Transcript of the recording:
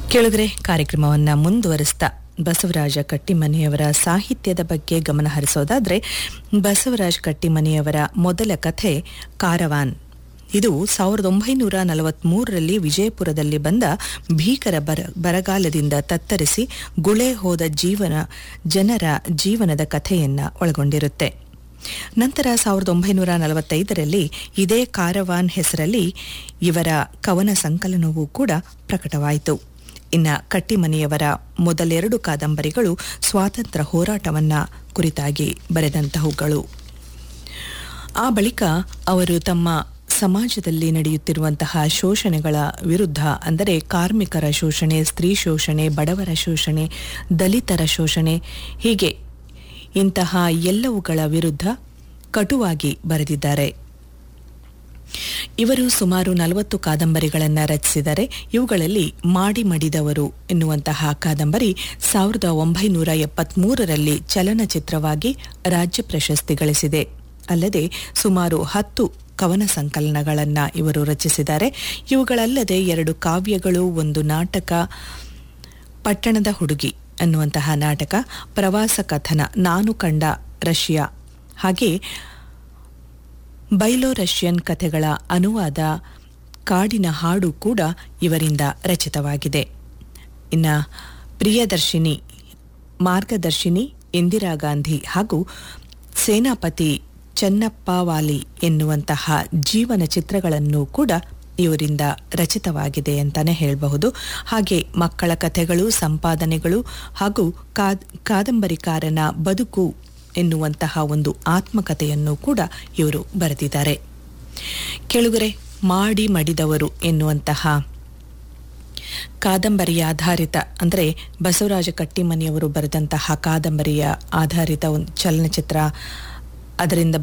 ಕೆಳಗರೆ ಕಾರ್ಯಕ್ರಮವನ್ನು ಮುಂದುವರಿಸ್ತಾ ಬಸವರಾಜ ಕಟ್ಟಿಮನಿಯವರ ಸಾಹಿತ್ಯದ ಬಗ್ಗೆ ಗಮನ ಹರಿಸೋದಾದ್ರೆ ಬಸವರಾಜ ಕಟ್ಟಿಮನಿಯವರ ಮೊದಲ ಕಥೆ ಕಾರವಾನ್ ಇದು ಸಾವಿರದ ಒಂಬೈನೂರ ನಲವತ್ಮೂರರಲ್ಲಿ ವಿಜಯಪುರದಲ್ಲಿ ಬಂದ ಭೀಕರ ಬರ ಬರಗಾಲದಿಂದ ತತ್ತರಿಸಿ ಗುಳೆ ಹೋದ ಜೀವನ ಜನರ ಜೀವನದ ಕಥೆಯನ್ನ ಒಳಗೊಂಡಿರುತ್ತೆ ನಂತರ ಸಾವಿರದ ಒಂಬೈನೂರ ನಲವತ್ತೈದರಲ್ಲಿ ಇದೇ ಕಾರವಾನ್ ಹೆಸರಲ್ಲಿ ಇವರ ಕವನ ಸಂಕಲನವೂ ಕೂಡ ಪ್ರಕಟವಾಯಿತು ಇನ್ನ ಕಟ್ಟಿಮನಿಯವರ ಮೊದಲೆರಡು ಕಾದಂಬರಿಗಳು ಸ್ವಾತಂತ್ರ್ಯ ಹೋರಾಟವನ್ನ ಕುರಿತಾಗಿ ಬರೆದಂತಹವುಗಳು ಆ ಬಳಿಕ ಅವರು ತಮ್ಮ ಸಮಾಜದಲ್ಲಿ ನಡೆಯುತ್ತಿರುವಂತಹ ಶೋಷಣೆಗಳ ವಿರುದ್ಧ ಅಂದರೆ ಕಾರ್ಮಿಕರ ಶೋಷಣೆ ಸ್ತ್ರೀ ಶೋಷಣೆ ಬಡವರ ಶೋಷಣೆ ದಲಿತರ ಶೋಷಣೆ ಹೀಗೆ ಇಂತಹ ಎಲ್ಲವುಗಳ ವಿರುದ್ಧ ಕಟುವಾಗಿ ಬರೆದಿದ್ದಾರೆ ಇವರು ಸುಮಾರು ನಲವತ್ತು ಕಾದಂಬರಿಗಳನ್ನು ರಚಿಸಿದರೆ ಇವುಗಳಲ್ಲಿ ಮಾಡಿ ಮಡಿದವರು ಎನ್ನುವಂತಹ ಕಾದಂಬರಿ ಸಾವಿರದ ಒಂಬೈನೂರ ಎಪ್ಪತ್ಮೂರರಲ್ಲಿ ಚಲನಚಿತ್ರವಾಗಿ ರಾಜ್ಯ ಪ್ರಶಸ್ತಿ ಗಳಿಸಿದೆ ಅಲ್ಲದೆ ಸುಮಾರು ಹತ್ತು ಕವನ ಸಂಕಲನಗಳನ್ನು ಇವರು ರಚಿಸಿದ್ದಾರೆ ಇವುಗಳಲ್ಲದೆ ಎರಡು ಕಾವ್ಯಗಳು ಒಂದು ನಾಟಕ ಪಟ್ಟಣದ ಹುಡುಗಿ ಅನ್ನುವಂತಹ ನಾಟಕ ಪ್ರವಾಸ ಕಥನ ನಾನು ಕಂಡ ರಷ್ಯಾ ಹಾಗೆ ಬೈಲೋ ರಷ್ಯನ್ ಕಥೆಗಳ ಅನುವಾದ ಕಾಡಿನ ಹಾಡು ಕೂಡ ಇವರಿಂದ ರಚಿತವಾಗಿದೆ ಇನ್ನು ಪ್ರಿಯದರ್ಶಿನಿ ಮಾರ್ಗದರ್ಶಿನಿ ಇಂದಿರಾ ಗಾಂಧಿ ಹಾಗೂ ಸೇನಾಪತಿ ಚನ್ನಪ್ಪ ವಾಲಿ ಎನ್ನುವಂತಹ ಜೀವನ ಚಿತ್ರಗಳನ್ನು ಕೂಡ ಇವರಿಂದ ರಚಿತವಾಗಿದೆ ಅಂತಾನೆ ಹೇಳಬಹುದು ಹಾಗೆ ಮಕ್ಕಳ ಕಥೆಗಳು ಸಂಪಾದನೆಗಳು ಹಾಗೂ ಕಾದಂಬರಿಕಾರನ ಬದುಕು ಎನ್ನುವಂತಹ ಒಂದು ಆತ್ಮಕಥೆಯನ್ನು ಕೂಡ ಇವರು ಬರೆದಿದ್ದಾರೆ ಕೆಳಗರೆ ಮಾಡಿ ಮಡಿದವರು ಎನ್ನುವಂತಹ ಕಾದಂಬರಿಯ ಆಧಾರಿತ ಅಂದರೆ ಬಸವರಾಜ ಕಟ್ಟಿಮನಿಯವರು ಬರೆದಂತಹ ಕಾದಂಬರಿಯ ಆಧಾರಿತ ಒಂದು ಚಲನಚಿತ್ರ ಅದರಿಂದ